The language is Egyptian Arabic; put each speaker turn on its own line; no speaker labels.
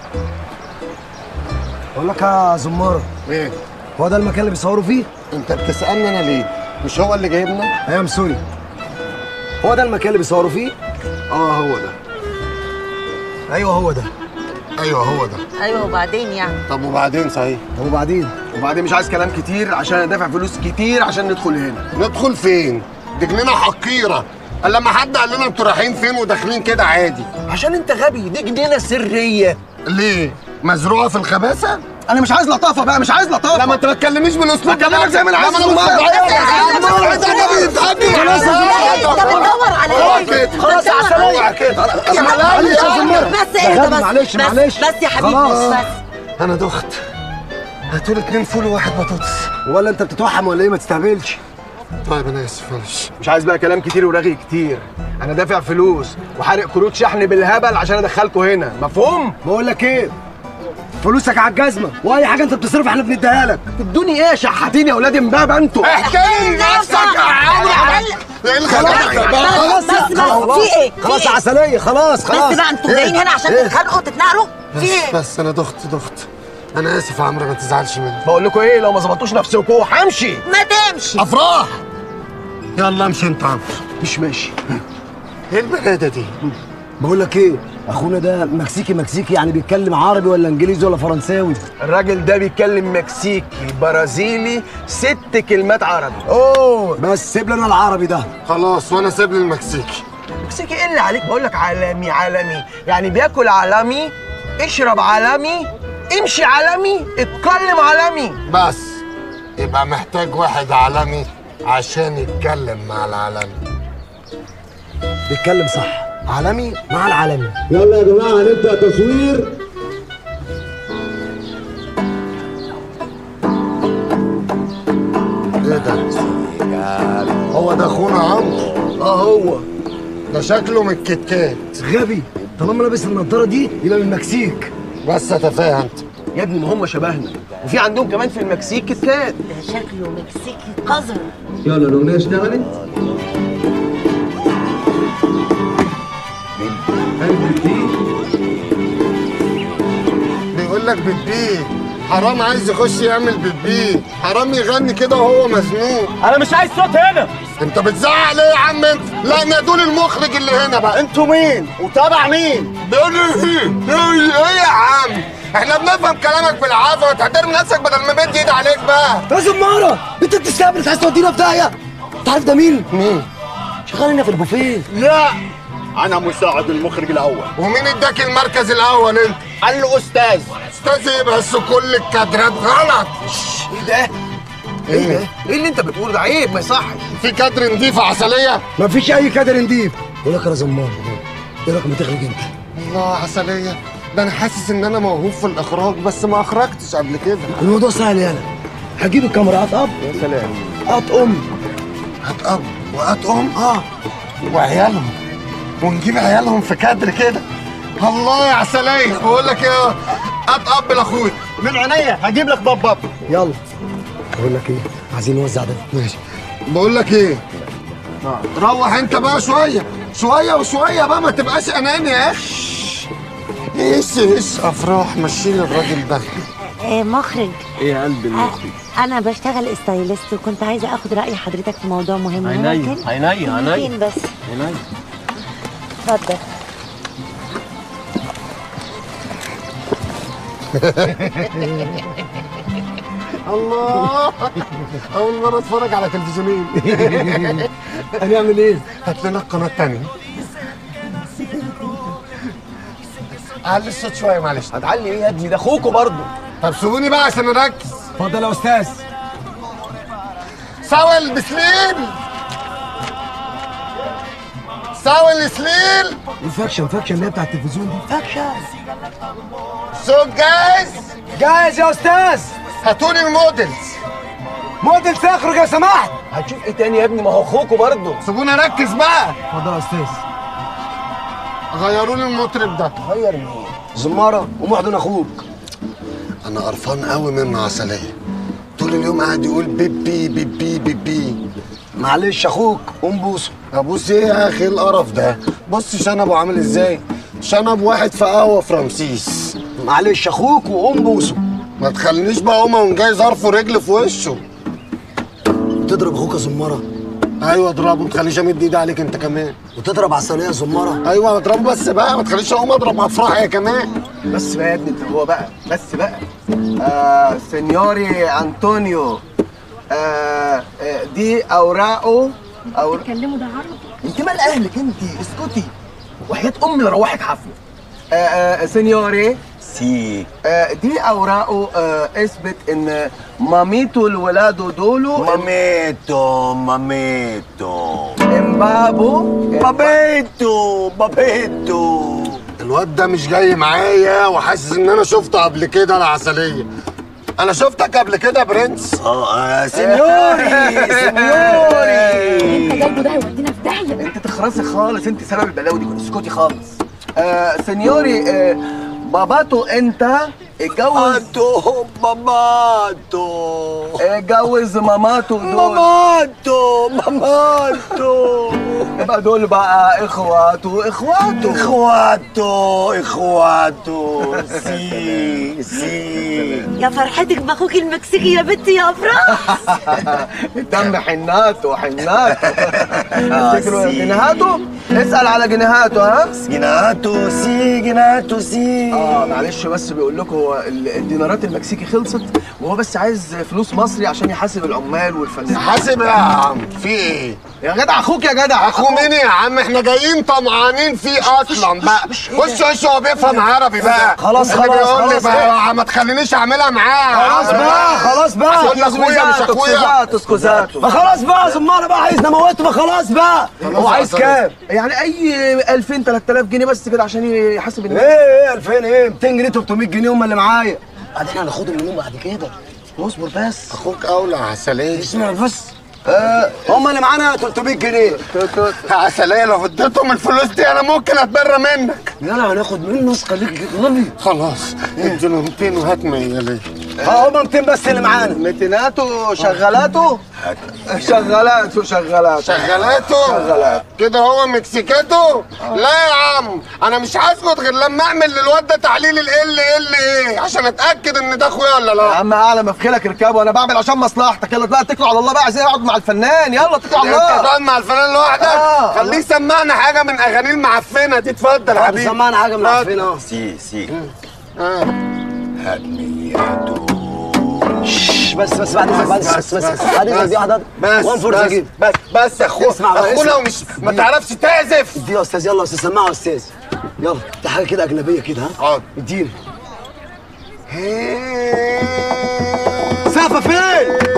بقول لك يا زماره
ايه
هو ده المكان اللي بيصوروا فيه؟
انت بتسالني انا ليه مش هو اللي جايبنا
ايام سوري هو ده المكان اللي بيصوروا فيه؟
اه هو ده
ايوه هو ده
ايوه هو ده
ايوه وبعدين يعني
طب وبعدين صحيح
طب وبعدين؟
وبعدين مش عايز كلام كتير عشان ادافع فلوس كتير عشان ندخل هنا
ندخل فين دي جنينه حقيره قال لما حد قال لنا انتوا رايحين فين وداخلين كده عادي
عشان انت غبي دي جنينه سريه
ليه مزروعه في الخباثه
انا مش عايز لطافه بقى مش عايز لطافه
لا ما انت ما تكلمنيش بالاسلوب
بكلمك زي ما انا عايز
لا، ما
أسمع.
مش
خلاص
انت بتدور على ايه؟
خلاص يا عسل اوعى كده
يا
معلش يا
حبيبي
زمارة.
بس
يا
اهدى
غبي،
بس
معلش،
بس-
معلش.
بس يا حبيبي
خلاص.
بس
انا دخت هاتولي اتنين فول وواحد بطاطس
ولا انت بتتوحم ولا ايه ما تستهبلش
طيب انا اسف معلش
مش عايز بقى كلام كتير ورغي كتير انا دافع فلوس وحارق كروت شحن بالهبل عشان ادخلكم هنا مفهوم
بقول لك ايه فلوسك على الجزمه واي حاجه انت بتصرفها احنا بنديها لك
تدوني ايه يا شحاتين يا ولاد امبابه انتوا
احترم نفسك يا عم ايه الخباثه بقى
خلاص
بس بس في ايه؟
خلاص
في
يا
ايه؟
عسليه خلاص خلاص
بس بقى انتوا
إيه؟
جايين هنا عشان
إيه؟
تتخانقوا تتنقلوا في ايه؟
بس انا دخت دخت انا اسف يا عمرو ما تزعلش مني
بقول لكم ايه لو ما ظبطوش نفسكم همشي
ما تمشي
افراح يلا امشي انت عمرو
مش ماشي
ايه البلاده دي
بقول لك ايه اخونا ده مكسيكي مكسيكي يعني بيتكلم عربي ولا انجليزي ولا فرنساوي
الراجل ده بيتكلم مكسيكي برازيلي ست كلمات عربي اوه
بس سيب لنا العربي ده
خلاص وانا سيب لي المكسيكي
مكسيكي ايه اللي عليك بقول لك عالمي عالمي يعني بياكل عالمي اشرب عالمي امشي عالمي اتكلم عالمي
بس يبقى محتاج واحد عالمي عشان يتكلم مع العالمي
بيتكلم صح عالمي مع العالمي
يلا يا جماعه هنبدا تصوير
ايه ده هو ده اخونا عمرو
اه هو
ده شكله من الكتكات
غبي طالما لابس النضاره دي يبقى من المكسيك
بس اتفاهم انت
يا ابني ما هم شبهنا وفي عندهم كمان في المكسيك كيت كات
ده شكله مكسيكي قذر
يلا الاغنيه اشتغلت
بيقول لك بتبيه حرام عايز يخش يعمل بتبيه حرام يغني كده وهو مزنوق
انا مش عايز صوت هنا
انت بتزعق ليه يا عم انت لا نادول المخرج اللي هنا بقى
انتوا مين وتابع مين
بيقول لي ايه ايه ايه يا عم احنا بنفهم كلامك بالعافيه وتحترم نفسك بدل ما مد ايد عليك بقى
يا زماره انت بتستهبل عايز تودينا في داهيه انت عارف ده مين؟
مين
شغال هنا في البوفيه
لا انا مساعد المخرج الاول
ومين اداك المركز الاول انت
قال له استاذ
استاذ ايه بس كل الكادرات غلط
ايه ده ايه ده ايه اللي انت بتقوله ده عيب ما يصحش
في كادر نضيف عسليه
مفيش اي كادر نضيف بقول لك يا زمار ايه رايك ما تخرج انت؟
الله عسليه ده انا حاسس ان انا موهوب في الاخراج بس ما اخرجتش قبل كده
الموضوع سهل يالا هجيب الكاميرا هتقب
يا سلام
هتقوم
هات اب وهات ام اه وعيالهم ونجيب عيالهم في كادر كده الله يا عسليه بقول لك ايه هات اب لاخويا
من عينيا هجيب لك باب باب
يلا بقول لك ايه عايزين نوزع ده
ماشي بقول لك ايه روح انت بقى شويه شويه وشويه بقى ما تبقاش اناني يا اخي ايش ايش افراح مشيني الراجل ده
آه مخرج
ايه يا قلبي
آه انا بشتغل استايلست وكنت عايزه اخد راي حضرتك في موضوع مهم
عينيا،
ممكن؟
عينيا، عينيا.
فين بس
عينيا
اتفضل
الله اول مره اتفرج على تلفزيونين
هنعمل ايه؟
هات لنا القناه الثانيه علي الصوت شويه معلش
هتعلي ايه يا ابني ده اخوكوا برضه
طب سيبوني بقى عشان اركز
اتفضل يا استاذ
سوي البسليل سوي السليل
الفاكشن فاكشن اللي هي بتاع التلفزيون دي فاكشن
صوت جاهز
جاهز يا استاذ
هاتولي المودلز
موديل تخرج يا سماحت
هتشوف ايه تاني يا ابني ما هو اخوكوا برضه
سيبوني اركز بقى
اتفضل يا استاذ
غيروا لي المطرب ده
غير مين
زماره ومحضن اخوك
انا قرفان قوي منه عسليه طول اليوم قاعد يقول بيبي بيبي بيبي
معلش اخوك قوم بوسه
ابوس ايه يا اخي القرف ده بص شنبه عامل ازاي شنب واحد في قهوه في رمسيس
معلش اخوك وقوم بوسه
ما تخلينيش بقى هما وجاي ظرفه رجل في وشه
تضرب اخوك يا زماره
ايوه اضربه ما تخليش امد ايدي عليك انت كمان
وتضرب عسليه يا زماره
ايوه اضربه بس بقى ما تخليش اقوم اضرب افراح يا كمان
بس بقى يا ابني انت هو بقى بس بقى آه سينيوري انطونيو آه آه دي اوراقه أو...
تكلموا ده عربي
انت مال اهلك انت اسكتي وحياة امي لروحك حفله آه آه سينيوري
سي
آه دي اوراقه آه اثبت ان ماميتو الولاده دولو
ماميتو ماميتو
امبابو
بابيتو بابيتو
الواد ده مش جاي معايا وحاسس ان انا شفته قبل كده العسليه انا شفتك قبل كده يا برنس
اه آه، سينيوري سينيوري
انت جايبه ده هيودينا في داهيه
انت تخرسي خالص انت سبب البلاوي دي اسكتي خالص آه سينيوري آه باباتو انت اتجوز
ماماتو ماماتو
اتجوز ماماتو دول
ماماتو ماماتو
يبقى دول بقى اخواته اخواته
اخواتو اخواتو سي سي
يا فرحتك باخوك المكسيكي يا بنتي يا افراح
الدم حناته حناته تفتكروا
سي.
جنيهاته اسال على جنيهاته ها
جناتو سي جناتو سي
اه معلش بس بيقول لكم هو ال- الدينارات المكسيكي خلصت وهو بس عايز فلوس مصري عشان يحاسب العمال والفنانين
حاسب يا عم في ايه
يا جدع اخوك يا جدع
اخو مين يا عم احنا جايين طمعانين فيه اصلا بقى خش خش هو بيفهم عربي بقى
خلاص،
اللي
خلاص،
بيقول لي
خلاص
بقى ما تخلينيش اعملها معاه
خلاص بقى خلاص بقى
قلنا اخويا مش اخويا
سكوزاتو سكوزاتو
ما خلاص بقى يا زماره بقى عايز نموته ما خلاص بقى هو عايز كام؟
يعني اي 2000 3000 جنيه بس كده عشان يحاسب
ايه
الناس
ايه 2000 ايه 200 جنيه 300 جنيه هم اللي معايا بعدين احنا هناخدهم منهم بعد كده اصبر بس
اخوك اولى عسليه
اسمع بس آه هم اللي معانا 300 جنيه
عسليه لو اديتهم الفلوس دي انا ممكن اتبرى منك
يلا هناخد منه خليك غبي
خلاص اديله 200 وهات 100 ليه
اه هم 200 بس اللي معانا
متيناتو شغالاته شغالاته شغالاته
شغالاته
شغالات.
كده هو مكسيكاتو لا يا عم انا مش هسكت غير لما اعمل للواد ده تحليل ال ال ال ايه عشان اتاكد ان ده اخويا ولا
يا
لا
عم اعلى ما في خيلك اركبه انا بعمل عشان مصلحتك يلا بقى اتكلوا على الله بقى عايزين اقعد مع الفنان يلا اتكلوا على
انت
الله
تقعد مع الفنان لوحدك
آه.
خليه يسمعنا حاجه من اغانيه المعفنه دي اتفضل يا حبيبي
سمعنا حاجه من
اتفضل.
عارفين اه
سي سي
آه.
هات مياتو
شش، بس بس بعد اذنك بعد اذنك بس بس بعد اذنك دي واحده
بس
وان فور ذا
بس
جيم
بس بس يا اخو
اسمع بقى،
اخونا
اسمع.
ومش ما تعرفش تعزف
دي يا استاذ يلا يا استاذ سمعوا يا استاذ يلا دي حاجه كده اجنبيه كده ها
حاضر.
اديني سقفه فين؟